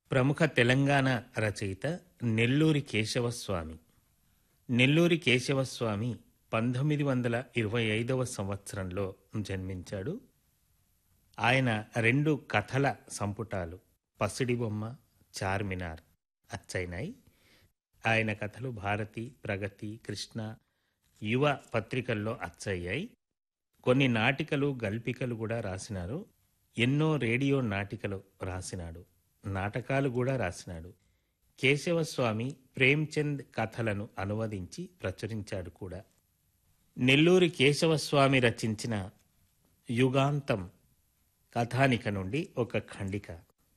ప్రముఖ తెలంగాణ రచయిత నెల్లూరి కేశవస్వామి నెల్లూరి కేశవస్వామి పంతొమ్మిది వందల ఇరవై ఐదవ సంవత్సరంలో జన్మించాడు ఆయన రెండు కథల సంపుటాలు పసిడి బొమ్మ చార్మినార్ అచ్చైనాయి ఆయన కథలు భారతి ప్రగతి కృష్ణ యువ పత్రికల్లో అచ్చయ్యాయి కొన్ని నాటికలు గల్పికలు కూడా రాసినారు ఎన్నో రేడియో నాటికలు రాసినాడు నాటకాలు కూడా రాసినాడు కేశవస్వామి ప్రేమ్చంద్ కథలను అనువదించి ప్రచురించాడు కూడా నెల్లూరి కేశవస్వామి రచించిన యుగాంతం కథానిక నుండి ఒక ఖండిక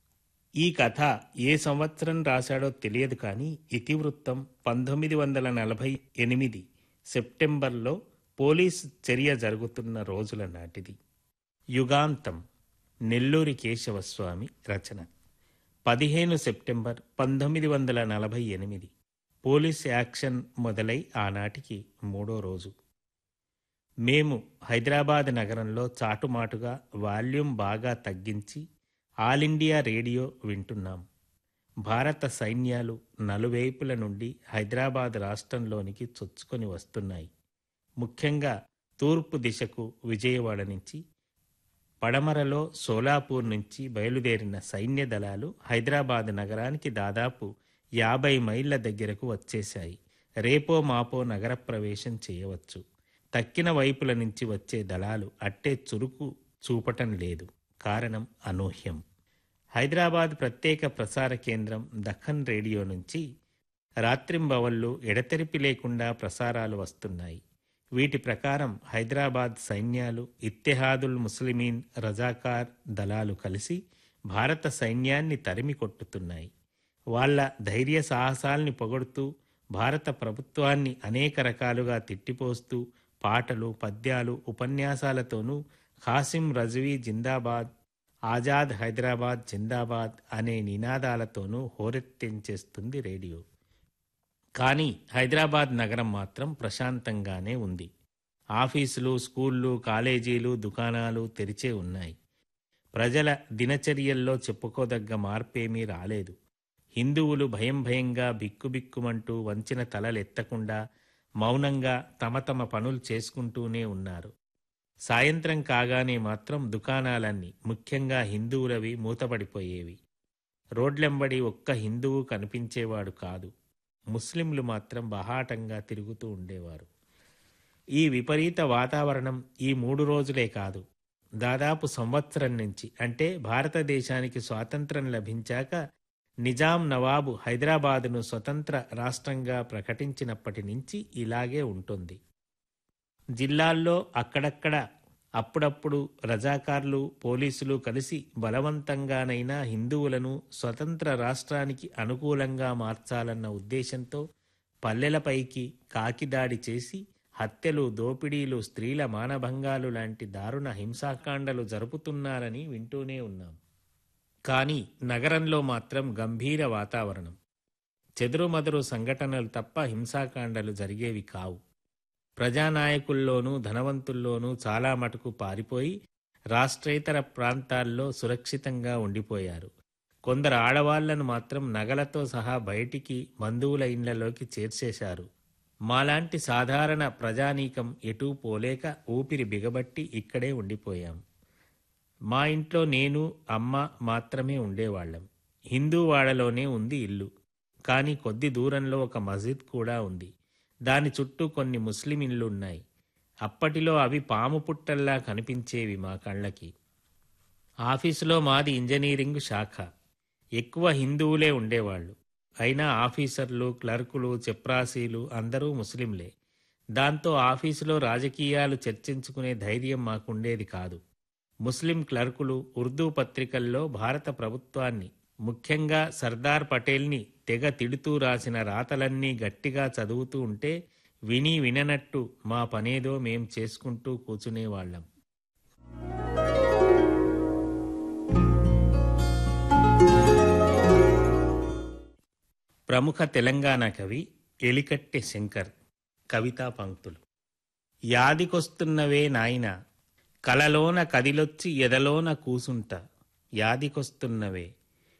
ఈ కథ ఏ సంవత్సరం రాశాడో తెలియదు కానీ ఇతివృత్తం పంతొమ్మిది వందల నలభై ఎనిమిది సెప్టెంబర్లో పోలీసు చర్య జరుగుతున్న రోజుల నాటిది యుగాంతం నెల్లూరి కేశవస్వామి రచన పదిహేను సెప్టెంబర్ పంతొమ్మిది వందల నలభై ఎనిమిది పోలీస్ యాక్షన్ మొదలై ఆనాటికి మూడో రోజు మేము హైదరాబాద్ నగరంలో చాటుమాటుగా వాల్యూమ్ బాగా తగ్గించి ఆల్ ఇండియా రేడియో వింటున్నాం భారత సైన్యాలు నలువైపుల నుండి హైదరాబాద్ రాష్ట్రంలోనికి చొచ్చుకొని వస్తున్నాయి ముఖ్యంగా తూర్పు దిశకు విజయవాడ నుంచి పడమరలో సోలాపూర్ నుంచి బయలుదేరిన సైన్య దళాలు హైదరాబాద్ నగరానికి దాదాపు యాభై మైళ్ళ దగ్గరకు వచ్చేశాయి రేపో మాపో నగర ప్రవేశం చేయవచ్చు తక్కిన వైపుల నుంచి వచ్చే దళాలు అట్టే చురుకు చూపటం లేదు కారణం అనూహ్యం హైదరాబాద్ ప్రత్యేక ప్రసార కేంద్రం దక్కన్ రేడియో నుంచి రాత్రింబవళ్ళు ఎడతెరిపి లేకుండా ప్రసారాలు వస్తున్నాయి వీటి ప్రకారం హైదరాబాద్ సైన్యాలు ఇత్తెహాదుల్ ముస్లిమీన్ రజాకార్ దళాలు కలిసి భారత సైన్యాన్ని తరిమి కొట్టుతున్నాయి వాళ్ళ ధైర్య సాహసాల్ని పొగడుతూ భారత ప్రభుత్వాన్ని అనేక రకాలుగా తిట్టిపోస్తూ పాటలు పద్యాలు ఉపన్యాసాలతోనూ ఖాసిం రజ్వీ జిందాబాద్ ఆజాద్ హైదరాబాద్ జిందాబాద్ అనే నినాదాలతోనూ హోరెత్తించేస్తుంది రేడియో కానీ హైదరాబాద్ నగరం మాత్రం ప్రశాంతంగానే ఉంది ఆఫీసులు స్కూళ్ళు కాలేజీలు దుకాణాలు తెరిచే ఉన్నాయి ప్రజల దినచర్యల్లో చెప్పుకోదగ్గ మార్పేమీ రాలేదు హిందువులు భయం భయంగా బిక్కుబిక్కుమంటూ వంచిన తలలెత్తకుండా మౌనంగా తమ తమ పనులు చేసుకుంటూనే ఉన్నారు సాయంత్రం కాగానే మాత్రం దుకాణాలన్నీ ముఖ్యంగా హిందువులవి మూతపడిపోయేవి రోడ్లెంబడి ఒక్క హిందువు కనిపించేవాడు కాదు ముస్లింలు మాత్రం బహాటంగా తిరుగుతూ ఉండేవారు ఈ విపరీత వాతావరణం ఈ మూడు రోజులే కాదు దాదాపు సంవత్సరం నుంచి అంటే భారతదేశానికి స్వాతంత్రం లభించాక నిజాం నవాబు హైదరాబాదును స్వతంత్ర రాష్ట్రంగా ప్రకటించినప్పటి నుంచి ఇలాగే ఉంటుంది జిల్లాల్లో అక్కడక్కడ అప్పుడప్పుడు రజాకార్లు పోలీసులు కలిసి బలవంతంగానైనా హిందువులను స్వతంత్ర రాష్ట్రానికి అనుకూలంగా మార్చాలన్న ఉద్దేశంతో పల్లెలపైకి కాకిదాడి చేసి హత్యలు దోపిడీలు స్త్రీల మానభంగాలు లాంటి దారుణ హింసాకాండలు జరుపుతున్నారని వింటూనే ఉన్నాం కానీ నగరంలో మాత్రం గంభీర వాతావరణం చెదురుమదురు సంఘటనలు తప్ప హింసాకాండలు జరిగేవి కావు ప్రజానాయకుల్లోనూ ధనవంతుల్లోనూ చాలా మటుకు పారిపోయి రాష్ట్రేతర ప్రాంతాల్లో సురక్షితంగా ఉండిపోయారు కొందరు ఆడవాళ్లను మాత్రం నగలతో సహా బయటికి బంధువుల ఇండ్లలోకి చేర్చేశారు మాలాంటి సాధారణ ప్రజానీకం ఎటూ పోలేక ఊపిరి బిగబట్టి ఇక్కడే ఉండిపోయాం మా ఇంట్లో నేను అమ్మ మాత్రమే ఉండేవాళ్ళం హిందూ వాడలోనే ఉంది ఇల్లు కానీ కొద్ది దూరంలో ఒక మస్జిద్ కూడా ఉంది దాని చుట్టూ కొన్ని ముస్లిం ఇళ్ళు ఉన్నాయి అప్పటిలో అవి పాము పుట్టల్లా కనిపించేవి మా కళ్ళకి ఆఫీసులో మాది ఇంజనీరింగ్ శాఖ ఎక్కువ హిందువులే ఉండేవాళ్ళు అయినా ఆఫీసర్లు క్లర్కులు చెప్రాసీలు అందరూ ముస్లింలే దాంతో ఆఫీసులో రాజకీయాలు చర్చించుకునే ధైర్యం మాకుండేది కాదు ముస్లిం క్లర్కులు ఉర్దూ పత్రికల్లో భారత ప్రభుత్వాన్ని ముఖ్యంగా సర్దార్ పటేల్ని తెగ తిడుతూ రాసిన రాతలన్నీ గట్టిగా చదువుతూ ఉంటే విని విననట్టు మా పనేదో మేం చేసుకుంటూ కూర్చునేవాళ్ళం ప్రముఖ తెలంగాణ కవి ఎలికట్టె శంకర్ కవితా పంక్తులు యాదికొస్తున్నవే నాయన కలలోన కదిలొచ్చి ఎదలోన కూసుంట యాదికొస్తున్నవే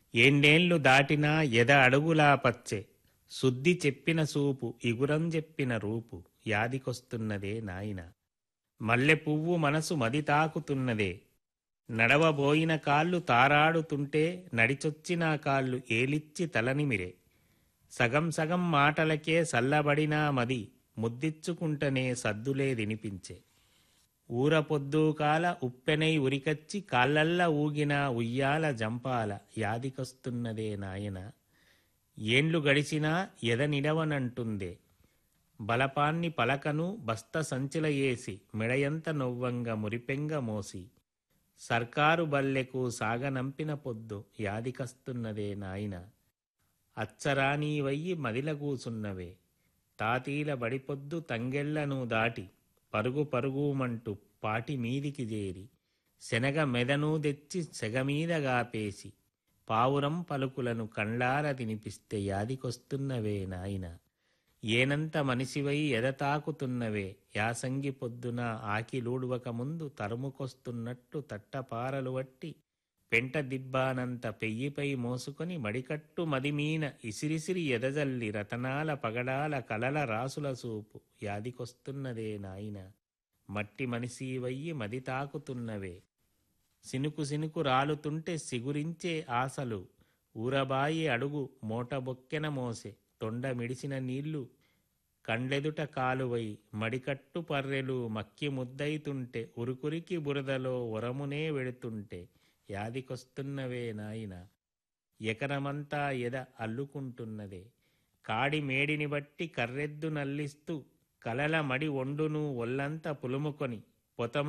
ఏండేండ్లు దాటినా ఎద అడుగులా పచ్చే శుద్ధి చెప్పిన సూపు ఇగురం చెప్పిన రూపు యాదికొస్తున్నదే నాయన మల్లె పువ్వు మనసు మది తాకుతున్నదే నడవబోయిన కాళ్ళు తారాడుతుంటే నడిచొచ్చిన కాళ్ళు ఏలిచ్చి తలనిమిరే సగం సగం మాటలకే సల్లబడినా మది ముద్దిచ్చుకుంటనే సద్దులే వినిపించే ఊర పొద్దుకాల ఉప్పెనై ఉరికచ్చి కాళ్ళల్లా ఊగిన ఉయ్యాల జంపాల యాదికొస్తున్నదే నాయన ఏండ్లు గడిచినా ఎద నిడవనంటుందే బలపాన్ని పలకను బస్త సంచిల ఏసి మెడయంత నొవ్వంగ మురిపెంగ మోసి సర్కారు బల్లెకు సాగనంపిన పొద్దు యాదికస్తున్నదే నాయన అచ్చరానీవయ్యి మదిల కూసున్నవే తాతీల బడిపొద్దు తంగెళ్లను దాటి పరుగు పరుగుమంటూ పాటి మీదికి చేరి శనగ మెదను తెచ్చి సెగమీద గాపేసి పావురం పలుకులను కండ్లార తినిపిస్తే యాదికొస్తున్నవే నాయన ఏనంత మనిషివై ఎదతాకుతున్నవే యాసంగి పొద్దున ఆకిలూడువక ముందు తరుముకొస్తున్నట్టు తట్టపారలు వట్టి పెంట దిబ్బానంత పెయ్యిపై మోసుకొని మడికట్టు మదిమీన ఇసిరిసిరి ఎదజల్లి రతనాల పగడాల కలల రాసుల సూపు యాదికొస్తున్నదే నాయన మట్టి మనిషివయ్యి మది తాకుతున్నవే సినుకు సినుకు రాలుతుంటే సిగురించే ఆశలు ఊరబాయి అడుగు మూటబొక్కెన మోసే తొండ మిడిసిన నీళ్లు కండ్లెదుట కాలువై మడికట్టు పర్రెలు మక్కి ముద్దయితుంటే ఉరుకురికి బురదలో ఉరమునే వెడుతుంటే యాదికొస్తున్నవే నాయన ఎకరమంతా ఎద అల్లుకుంటున్నదే కాడి మేడిని బట్టి కర్రెద్దు నల్లిస్తూ కలల మడి ఒండును ఒల్లంత పులుముకొని పొతము